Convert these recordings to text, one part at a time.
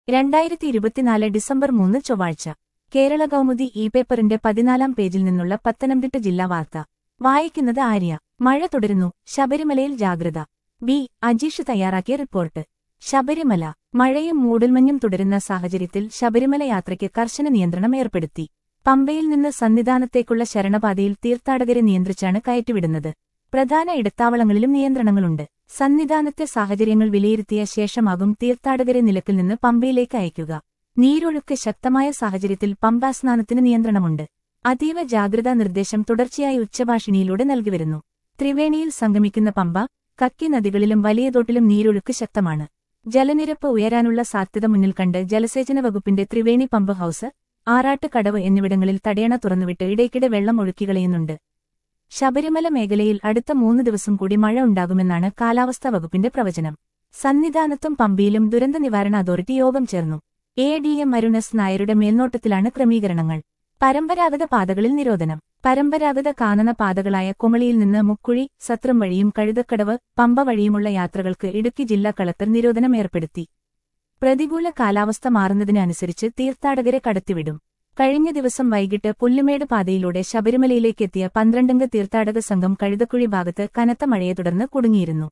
രണ്ടായിരത്തി ഇരുപത്തിനാല് ഡിസംബർ മൂന്ന് ചൊവ്വാഴ്ച കേരള കൗമുദി ഇ പേപ്പറിന്റെ പതിനാലാം പേജിൽ നിന്നുള്ള പത്തനംതിട്ട ജില്ലാ വാർത്ത വായിക്കുന്നത് ആര്യ മഴ തുടരുന്നു ശബരിമലയിൽ ജാഗ്രത വി അജീഷ് തയ്യാറാക്കിയ റിപ്പോർട്ട് ശബരിമല മഴയും മൂടൽമഞ്ഞും തുടരുന്ന സാഹചര്യത്തിൽ ശബരിമല യാത്രയ്ക്ക് കർശന നിയന്ത്രണം ഏർപ്പെടുത്തി പമ്പയിൽ നിന്ന് സന്നിധാനത്തേക്കുള്ള ശരണപാതയിൽ തീർത്ഥാടകരെ നിയന്ത്രിച്ചാണ് കയറ്റിവിടുന്നത് പ്രധാന ഇടത്താവളങ്ങളിലും നിയന്ത്രണങ്ങളുണ്ട് സന്നിധാനത്തെ സാഹചര്യങ്ങൾ വിലയിരുത്തിയ ശേഷമാകും തീർത്ഥാടകരെ നിലക്കിൽ നിന്ന് പമ്പയിലേക്ക് അയക്കുക നീരൊഴുക്ക് ശക്തമായ സാഹചര്യത്തിൽ പമ്പാസ്നാനത്തിന് നിയന്ത്രണമുണ്ട് അതീവ ജാഗ്രതാ നിർദ്ദേശം തുടർച്ചയായി ഉച്ചഭാഷിണിയിലൂടെ നൽകിവരുന്നു ത്രിവേണിയിൽ സംഗമിക്കുന്ന പമ്പ കക്കി നദികളിലും വലിയ തോട്ടിലും നീരൊഴുക്ക് ശക്തമാണ് ജലനിരപ്പ് ഉയരാനുള്ള സാധ്യത മുന്നിൽ കണ്ട് ജലസേചന വകുപ്പിന്റെ ത്രിവേണി പമ്പ് ഹൌസ് ആറാട്ട് കടവ് എന്നിവിടങ്ങളിൽ തടയണ തുറന്നുവിട്ട് ഇടയ്ക്കിടെ വെള്ളം ഒഴുക്കികളയുന്നുണ്ട് ശബരിമല മേഖലയിൽ അടുത്ത മൂന്ന് ദിവസം കൂടി മഴ ഉണ്ടാകുമെന്നാണ് കാലാവസ്ഥാ വകുപ്പിന്റെ പ്രവചനം സന്നിധാനത്തും പമ്പിയിലും ദുരന്ത നിവാരണ അതോറിറ്റി യോഗം ചേർന്നു എ ഡി എം അരുണസ് നായരുടെ മേൽനോട്ടത്തിലാണ് ക്രമീകരണങ്ങൾ പരമ്പരാഗത പാതകളിൽ നിരോധനം പരമ്പരാഗത കാനന പാതകളായ കുമളിയിൽ നിന്ന് മുക്കുഴി സത്രം വഴിയും കഴുതക്കടവ് പമ്പ വഴിയുമുള്ള യാത്രകൾക്ക് ഇടുക്കി ജില്ലാ കളക്ടർ നിരോധനം ഏർപ്പെടുത്തി പ്രതികൂല കാലാവസ്ഥ മാറുന്നതിനനുസരിച്ച് തീർത്ഥാടകരെ കടത്തിവിടും കഴിഞ്ഞ ദിവസം വൈകിട്ട് പുല്ലുമേട് പാതയിലൂടെ ശബരിമലയിലേക്കെത്തിയ പന്ത്രണ്ടംഗ തീർത്ഥാടക സംഘം കഴുതക്കുഴി ഭാഗത്ത് കനത്ത മഴയെ തുടർന്ന് കുടുങ്ങിയിരുന്നു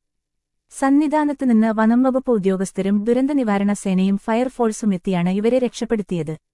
സന്നിധാനത്ത് നിന്ന് വനം വകുപ്പ് ഉദ്യോഗസ്ഥരും ദുരന്ത നിവാരണ സേനയും ഫയർഫോഴ്സും എത്തിയാണ് ഇവരെ രക്ഷപ്പെടുത്തിയത്